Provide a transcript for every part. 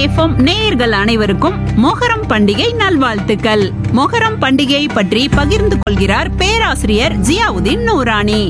FM நேயர்கள் அனைவருக்கும் மொஹரம் பண்டிகை நல்வாழ்த்துக்கள் மொஹரம் பண்டிகை பற்றி பகிர்ந்து கொள்கிறார் பேராசிரியர் ஜியாவுதீன் நூரானி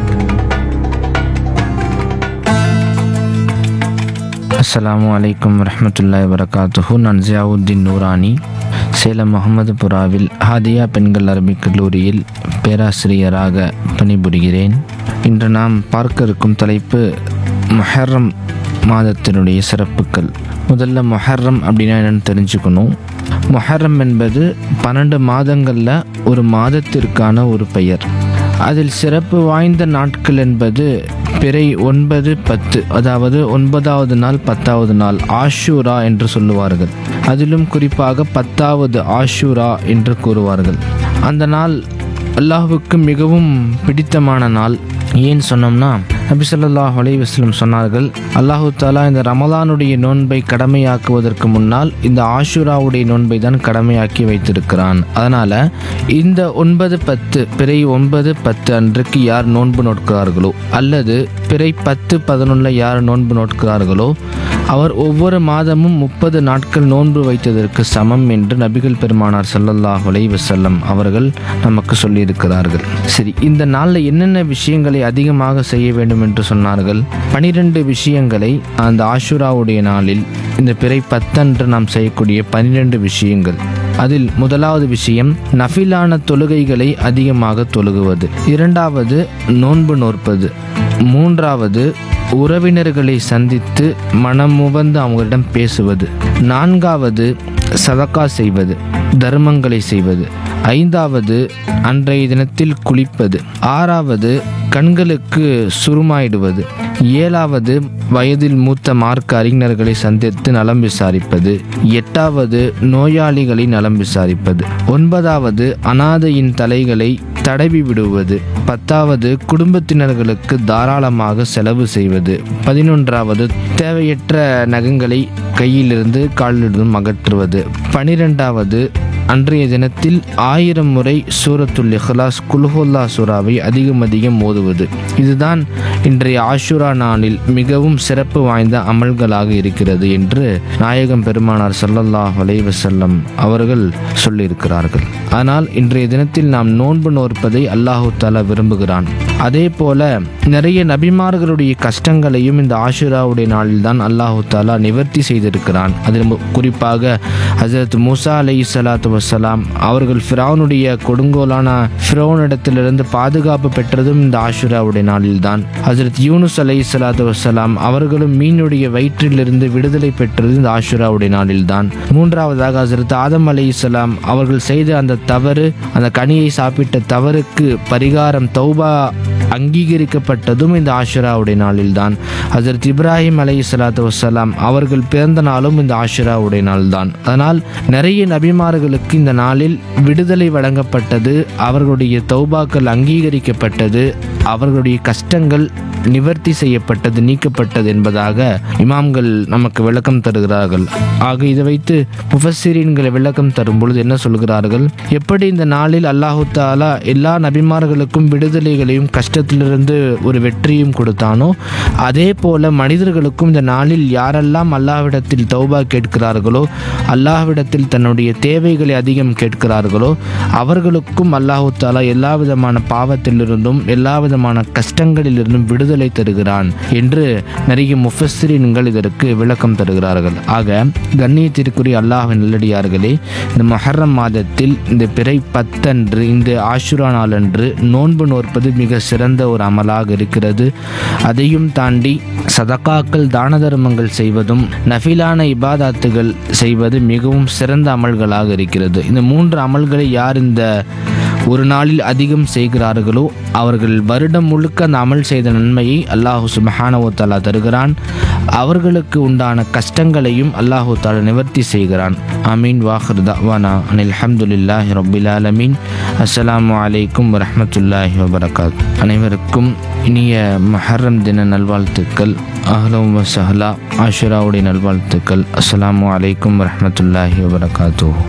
அஸ்ஸலாமு அலைக்கும் வரஹ்மத்துல்லாஹி வரகாத்துஹு நான் ஜியாவுத்தீன் நூரானி சேலம் முகமதுபுராவில் ஹாதியா பெண்கள் அரபிக் கல்லூரியில் பேராசிரியராக பணிபுரிகிறேன் இன்று நாம் பார்க்க இருக்கும் தலைப்பு முஹர்ரம் மாதத்தினுடைய சிறப்புகள் முதல்ல முஹர்ரம் அப்படின்னா என்னன்னு தெரிஞ்சுக்கணும் முஹர்ரம் என்பது பன்னெண்டு மாதங்களில் ஒரு மாதத்திற்கான ஒரு பெயர் அதில் சிறப்பு வாய்ந்த நாட்கள் என்பது பிறை ஒன்பது பத்து அதாவது ஒன்பதாவது நாள் பத்தாவது நாள் ஆஷூரா என்று சொல்லுவார்கள் அதிலும் குறிப்பாக பத்தாவது ஆஷூரா என்று கூறுவார்கள் அந்த நாள் அல்லாஹ்வுக்கு மிகவும் பிடித்தமான நாள் ஏன் சொன்னோம்னா நபி ஸல்லல்லாஹு அலைஹி வஸல்லம் சொன்னார்கள் அல்லாஹு தாலா இந்த ரமலானுடைய நோன்பை கடமையாக்குவதற்கு முன்னால் இந்த ஆஷுராவுடைய நோன்பை தான் கடமையாக்கி வைத்திருக்கிறான் அதனால இந்த ஒன்பது பத்து பிறை ஒன்பது பத்து அன்றைக்கு யார் நோன்பு நோட்கிறார்களோ அல்லது பிறை பத்து பதினொன்றில் யார் நோன்பு நோட்கிறார்களோ அவர் ஒவ்வொரு மாதமும் முப்பது நாட்கள் நோன்பு வைத்ததற்கு சமம் என்று நபிகள் பெருமானார் ஸல்லல்லாஹு அலைஹி வஸல்லம் அவர்கள் நமக்கு சொல்லியிருக்கிறார்கள் சரி இந்த நாளில் என்னென்ன விஷயங்களை அதிகமாக செய்ய வேண்டும் என்று சொன்னார்கள் பனிரெண்டு விஷயங்களை அந்த ஆஷுராவுடைய நாளில் இந்த பிறை பத்தன்று நாம் செய்யக்கூடிய பனிரெண்டு விஷயங்கள் அதில் முதலாவது விஷயம் நஃபிலான தொழுகைகளை அதிகமாக தொழுகுவது இரண்டாவது நோன்பு நோற்பது மூன்றாவது உறவினர்களை சந்தித்து மனமுவந்து அவங்களிடம் பேசுவது நான்காவது சதக்கா செய்வது தர்மங்களை செய்வது ஐந்தாவது அன்றைய தினத்தில் குளிப்பது ஆறாவது கண்களுக்கு சுருமாயிடுவது ஏழாவது வயதில் மூத்த மார்க்க அறிஞர்களை சந்தித்து நலம் விசாரிப்பது எட்டாவது நோயாளிகளை நலம் விசாரிப்பது ஒன்பதாவது அனாதையின் தலைகளை தடவி விடுவது பத்தாவது குடும்பத்தினர்களுக்கு தாராளமாக செலவு செய்வது பதினொன்றாவது தேவையற்ற நகங்களை கையிலிருந்து காலிலிருந்தும் அகற்றுவது பனிரெண்டாவது அன்றைய தினத்தில் ஆயிரம் முறை சூரத்துல் இஹ்லாஸ் குல்ஹுல்லா சூராவை அதிகம் அதிகம் ஓதுவது இதுதான் இன்றைய ஆஷுரா நாளில் மிகவும் சிறப்பு வாய்ந்த அமல்களாக இருக்கிறது என்று நாயகம் பெருமானார் ஸல்லல்லாஹு அலைஹி வஸல்லம் அவர்கள் சொல்லியிருக்கிறார்கள் ஆனால் இன்றைய தினத்தில் நாம் நோன்பு நோற்பதை அல்லாஹு தாலா விரும்புகிறான் அதே போல நிறைய நபிமார்களுடைய கஷ்டங்களையும் இந்த ஆஷுராவுடைய நாளில் தான் அல்லாஹு தாலா நிவர்த்தி செய்திருக்கிறான் அதில் மு- குறிப்பாக ஹசரத் மூசா அலை சலாத்து வசலாம் அவர்கள் ஃபிரௌனுடைய கொடுங்கோலான ஃபிரௌனிடத்திலிருந்து பாதுகாப்பு பெற்றதும் இந்த ஆஷுராவுடைய நாளில்தான் ஹசரத் யூனுஸ் அலை சலாத்து வசலாம் அவர்களும் மீனுடைய வயிற்றிலிருந்து விடுதலை பெற்றது இந்த ஆஷுராவுடைய நாளில்தான் மூன்றாவதாக ஹசரத் ஆதம் அலை அவர்கள் செய்த அந்த தவறு அந்த கனியை சாப்பிட்ட தவறுக்கு பரிகாரம் தௌபா அங்கீகரிக்கப்பட்டதும் இந்த ஆஷுராவுடைய நாளில்தான் ஹசரத் இப்ராஹிம் அலை சலாத்து வசலாம் அவர்கள் பிறந்த நாளும் இந்த ஆஷுராவுடைய நாள்தான் அதனால் நிறைய நபிமார்களுக்கு இந்த நாளில் விடுதலை வழங்கப்பட்டது அவர்களுடைய தௌபாக்கள் அங்கீகரிக்கப்பட்டது அவர்களுடைய கஷ்டங்கள் நிவர்த்தி செய்யப்பட்டது நீக்கப்பட்டது என்பதாக இமாம்கள் நமக்கு விளக்கம் தருகிறார்கள் ஆக இதை வைத்து முஃபஸ்ஸிரீன்களை விளக்கம் தரும் பொழுது என்ன சொல்கிறார்கள் எப்படி இந்த நாளில் அல்லாஹு தாலா எல்லா நபிமார்களுக்கும் விடுதலைகளையும் கஷ்டத்திலிருந்து ஒரு வெற்றியும் கொடுத்தானோ அதே போல மனிதர்களுக்கும் இந்த நாளில் யாரெல்லாம் அல்லாஹ்விடத்தில் தௌபா கேட்கிறார்களோ அல்லாஹ்விடத்தில் தன்னுடைய தேவைகளை அதிகம் கேட்கிறார்களோ அவர்களுக்கும் அல்லாஹு தாலா எல்லா விதமான பாவத்திலிருந்தும் எல்லா விதமான கஷ்டங்களிலிருந்தும் விடுதலை தருகிறான் என்று நிறைய முஃபஸ்ஸிரீன்கள் இதற்கு விளக்கம் தருகிறார்கள் ஆக கண்ணியத்திற்குரிய அல்லாஹ்வின் நல்லடியார்களே இந்த மொஹர்ரம் மாதத்தில் இந்த பிறை பத்தன்று இந்த ஆஷுரா நாளன்று நோன்பு நோற்பது மிக சிறந்த ஒரு அமலாக இருக்கிறது அதையும் தாண்டி சதகாக்கள் தான தர்மங்கள் செய்வதும் நஃபிலான இபாதாத்துகள் செய்வது மிகவும் சிறந்த அமல்களாக இருக்கிறது இந்த மூன்று அமல்களை யார் இந்த ஒரு நாளில் அதிகம் செய்கிறார்களோ அவர்கள் வருடம் முழுக்க அந்த அமல் செய்த நன்மையை அல்லாஹு சுபஹானஹு தஆலா தருகிறான் அவர்களுக்கு உண்டான கஷ்டங்களையும் அல்லாஹு தாலா நிவர்த்தி செய்கிறான் அமீன் வாஹர் தவானா அனில் அல்ஹம்துலில்லாஹி ரப்பில் ஆலமீன் அஸ்ஸலாமு அலைக்கும் வரஹ்மத்துல்லாஹி வபரகாத் அனைவருக்கும் இனிய மஹர்ரம் தின நல்வாழ்த்துக்கள் அஹ்லம் வசஹலா ஆஷுராவுடைய நல்வாழ்த்துக்கள் அஸ்ஸலாமு அலைக்கும் வரஹ்மத்துல்லாஹி வபரகாத்துஹு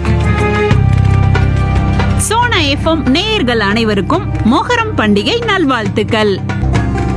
சோனா எஃப்எம் நேயர்கள் அனைவருக்கும் மொஹரம் பண்டிகை நல்வாழ்த்துக்கள்